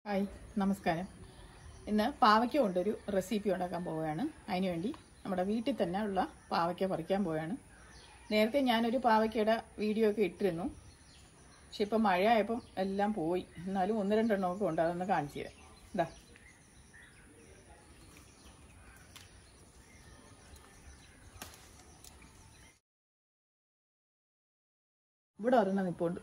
hi നമസ്കാരം ഇന്ന് പാവയ്ക്ക കൊണ്ടൊരു റെസിപ്പി ഉണ്ടാക്കാൻ പോവുകയാണ് അതിനുവേണ്ടി നമ്മുടെ വീട്ടിൽ തന്നെ ഉള്ള പാവയ്ക്ക പറിക്കാൻ പോവുകയാണ് നേരത്തെ ഞാനൊരു പാവയ്ക്കയുടെ വീഡിയോ ഒക്കെ ഇട്ടിരുന്നു പക്ഷെ ഇപ്പം മഴയായപ്പം എല്ലാം പോയി എന്നാലും ഒന്ന് രണ്ടെണ്ണമൊക്കെ ഉണ്ട് അതൊന്ന് കാണിച്ചു തരാം ഇതാ ഇവിടെ ഒരെണ്ണം നിൽപ്പുണ്ട്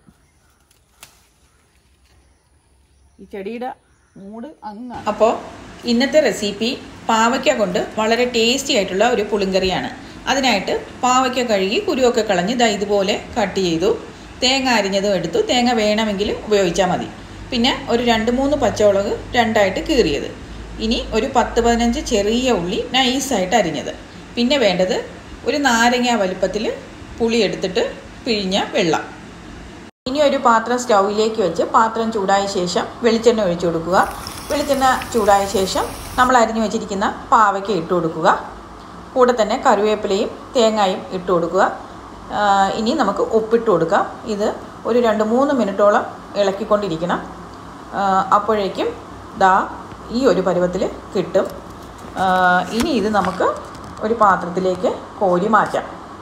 ഈ ചെടിയുടെ മൂട് അങ്ങാണ് അപ്പോൾ ഇന്നത്തെ റെസിപ്പി പാവയ്ക്ക കൊണ്ട് വളരെ ടേസ്റ്റി ആയിട്ടുള്ള ഒരു പുളിങ്കറിയാണ് അതിനായിട്ട് പാവയ്ക്ക കഴുകി കുരുവൊക്കെ കളഞ്ഞ് ദാ ഇതുപോലെ കട്ട് ചെയ്തു തേങ്ങ അരിഞ്ഞതും എടുത്തു തേങ്ങ വേണമെങ്കിൽ ഉപയോഗിച്ചാൽ മതി പിന്നെ ഒരു രണ്ട് മൂന്ന് പച്ചമുളക് രണ്ടായിട്ട് കീറിയത് ഇനി ഒരു പത്ത് പതിനഞ്ച് ചെറിയ ഉള്ളി നൈസായിട്ട് അരിഞ്ഞത് പിന്നെ വേണ്ടത് ഒരു നാരങ്ങ വലുപ്പത്തിൽ പുളി എടുത്തിട്ട് പിഴിഞ്ഞ വെള്ളം ഇനി ഒരു പാത്രം സ്റ്റൗവിലേക്ക് വെച്ച് പാത്രം ചൂടായ ശേഷം വെളിച്ചെണ്ണ ഒഴിച്ചു കൊടുക്കുക വെളിച്ചെണ്ണ ചൂടായ ശേഷം നമ്മൾ അരിഞ്ഞു വെച്ചിരിക്കുന്ന പാവയ്ക്ക് ഇട്ട് കൊടുക്കുക കൂടെ തന്നെ കറിവേപ്പിലയും തേങ്ങായും ഇട്ട് കൊടുക്കുക ആ, ഇനി നമുക്ക് ഉപ്പിട്ട് കൊടുക്കാം ഇത് ഒരു രണ്ട് മൂന്ന് മിനിറ്റോളം ഇളക്കിക്കൊണ്ടിരിക്കണം ആ, അപ്പോഴേക്കും ദാ ഈ ഒരു പരുവത്തിൽ കിട്ടും ആ, ഇനി ഇത് നമുക്ക് ഒരു പാത്രത്തിലേക്ക് കോരി മാറ്റാം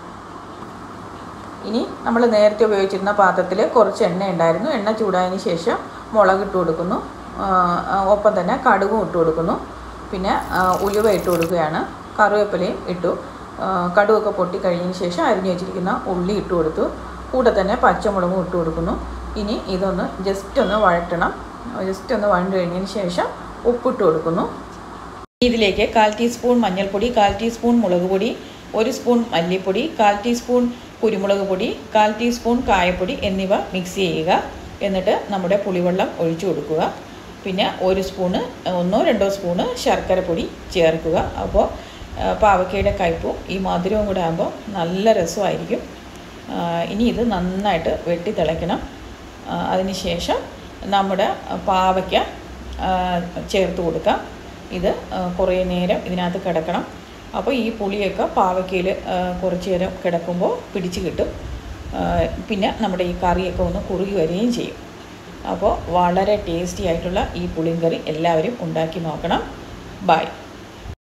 ഇനി നമ്മൾ നേരത്തെ ഉപയോഗിച്ചിരുന്ന പാത്രത്തിൽ കുറച്ച് എണ്ണ ഉണ്ടായിരുന്നു എണ്ണ ചൂടായതിന് ശേഷം മുളക് ഇട്ട് കൊടുക്കുന്നു ആ, ആ, ഒപ്പം തന്നെ കടുകും ഇട്ട് കൊടുക്കുന്നു പിന്നെ ആ, ഉലുവ ഇട്ട് കൊടുക്കുകയാണ് കറിവേപ്പിലയും ഇട്ടു ആ, കടുകൊക്കെ പൊട്ടി കഴിഞ്ഞതിന് ശേഷം അരിഞ്ഞു വെച്ചിരിക്കുന്ന ഉള്ളി ഇട്ട് കൊടുത്തു കൂടെ തന്നെ പച്ചമുളകും ഇട്ട് കൊടുക്കുന്നു ഇനി ഇതൊന്ന് ജസ്റ്റ് ഒന്ന് വഴറ്റണം ജസ്റ്റ് ഒന്ന് വഴണ്ട് കഴിഞ്ഞതിന് ശേഷം ഉപ്പിട്ട് കൊടുക്കുന്നു ഇതിലേക്ക് കാൽ ടീസ്പൂൺ മഞ്ഞൾപ്പൊടി കാൽ ടീസ്പൂൺ മുളക് പൊടി ഒരു സ്പൂൺ മല്ലിപ്പൊടി കാൽ ടീസ്പൂൺ കുരുമുളക് പൊടി കാൽ ടീസ്പൂൺ കായപ്പൊടി എന്നിവ മിക്സ് ചെയ്യുക എന്നിട്ട് നമ്മുടെ പുളിവെള്ളം ഒഴിച്ചു കൊടുക്കുക പിന്നെ ഒരു സ്പൂണ് ഒന്നോ രണ്ടോ സ്പൂണ് ശർക്കര പൊടി ചേർക്കുക അപ്പോൾ ആ, പാവയ്ക്കയുടെ കയ്പും ഈ മധുരവും കൂടെ ആകുമ്പോൾ നല്ല രസമായിരിക്കും ആ, ഇനി ഇത് നന്നായിട്ട് വെട്ടി തിളയ്ക്കണം അതിന് ശേഷം നമ്മുടെ പാവയ്ക്ക ആ, ചേർത്ത് കൊടുക്കാം ഇത് ആ, കുറേ നേരം ഇതിനകത്ത് കിടക്കണം അപ്പോൾ ഈ പുളിയൊക്കെ പാവയ്ക്കയിൽ കുറച്ച് നേരം കിടക്കുമ്പോൾ പിടിച്ച് കിട്ടും ആ, പിന്നെ നമ്മുടെ ഈ കറിയൊക്കെ ഒന്ന് കുറുകി വരികയും ചെയ്യും അപ്പോൾ വളരെ ടേസ്റ്റി ആയിട്ടുള്ള ഈ പുളിങ്കറി എല്ലാവരും ഉണ്ടാക്കി നോക്കണം ബൈ